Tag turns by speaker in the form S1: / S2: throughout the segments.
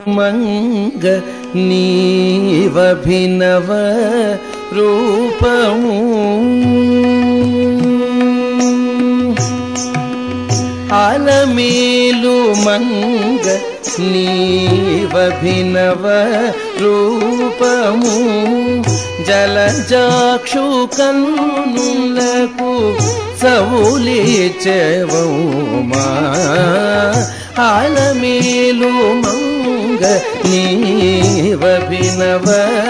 S1: మంగ నీవభినవ రూపము అలమేలు మంగ నీవభినవ రూపము జలజాక్షు కన్నులకు సవులిచెవమా ఆలమేలు మంగ నీవభినవ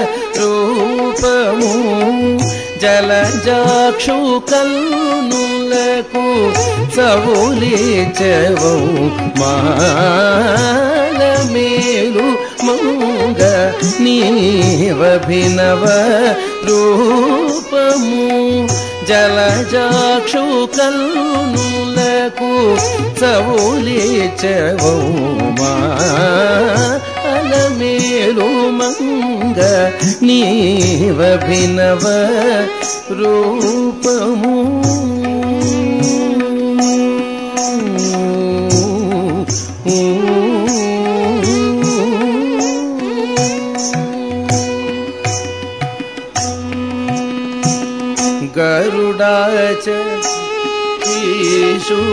S1: రూపము జలజాక్షు కన్నులకు సవులిచెవౌ మాలమేలు మంగ నీవభినవ రూపము జలజాక్షు కన్నులకు సవులిచెవౌ మాలమేలు మంగ నీవభినవ రూపము గరుడాచ ఈషు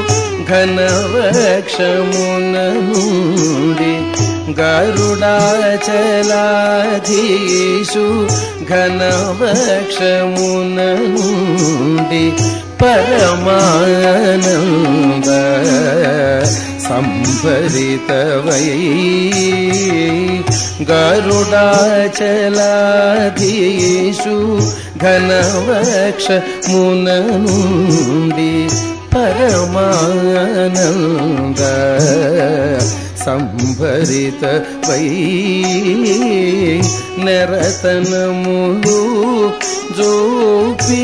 S1: ఘనవక్షమున నుండి గరుడాచలాధీషు ఘనవక్షమున నుండి పరమానంద సంభరితవై గరుడాచలాధీషు ఘనవక్ష మున నుండి పరమానంద సంభరిత వై నరతనములు జోపి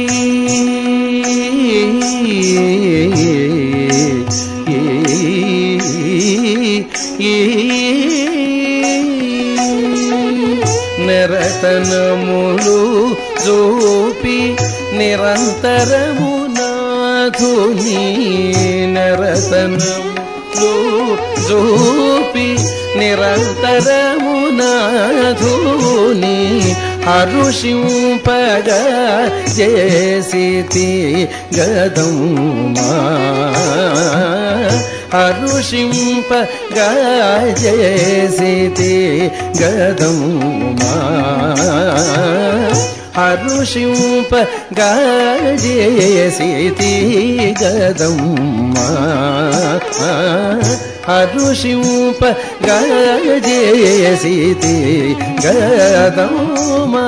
S1: నిరతనములు జోపి నిరంతరము నాథుని నిరతనములు జోపి నిరంతరము నాథుని హరుషింపగ చేసి గదమ్మా హరుషింప గజేసి గదమ్మా హరుషింప గజేసి గదమ్మా హరుషింప గజేసి గదమ్మా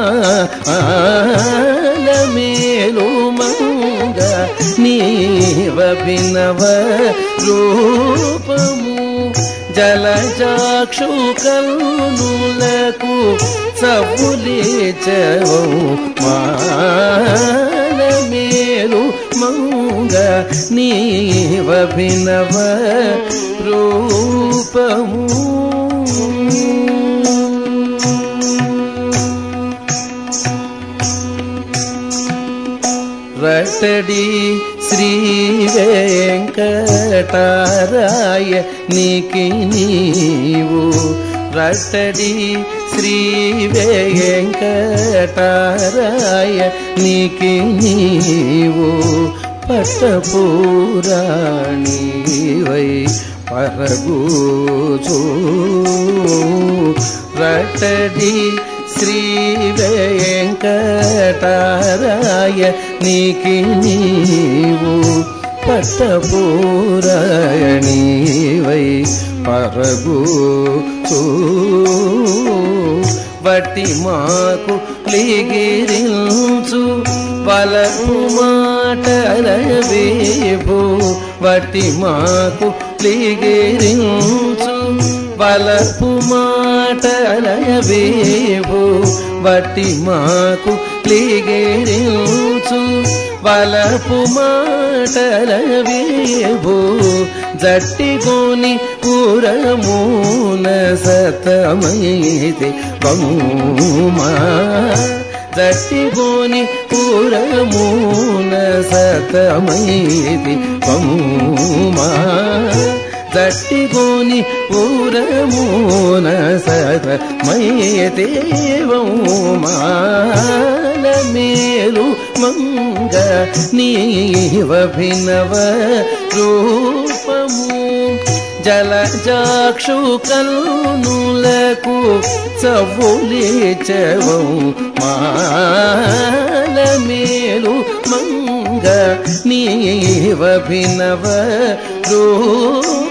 S1: మేలు మంగ నీవభినవ రూపము జలజాక్షు కన్నులకు సబులిచవు మాలమేలు మంగ నీవభినవ రూపము రటడి శ్రీ వెంకటారాయ నీకి నీవు రటడి శ్రీ వెంకటారాయ నీకి నీవు పట్టపూరాణివై పరగూచు రటడి శ్రీ వెంకటారాయ నీకి నీవు పట్టపూరాయణివై పరగూచు బట్టి మాకు లిగిరించు వలకు మాటల వేపు బట్టి మాకు లిగిరించు వలపు మాటల వేపు బట్టి మాకు లిగిరించు వలపు మాటల వేపు జట్టిగోని పురమూన సతమైతే బమూమా జట్టిగోని పురమూన సతమైతి బమూమా దట్టిగోని పూరమూన సత మయేదేవం మాల మేలు మంగ నీవభినవ రూపము జలజాక్షు కన్నులకు చవులేచవం మాల మేలు మంగ నీవభినవ రూపము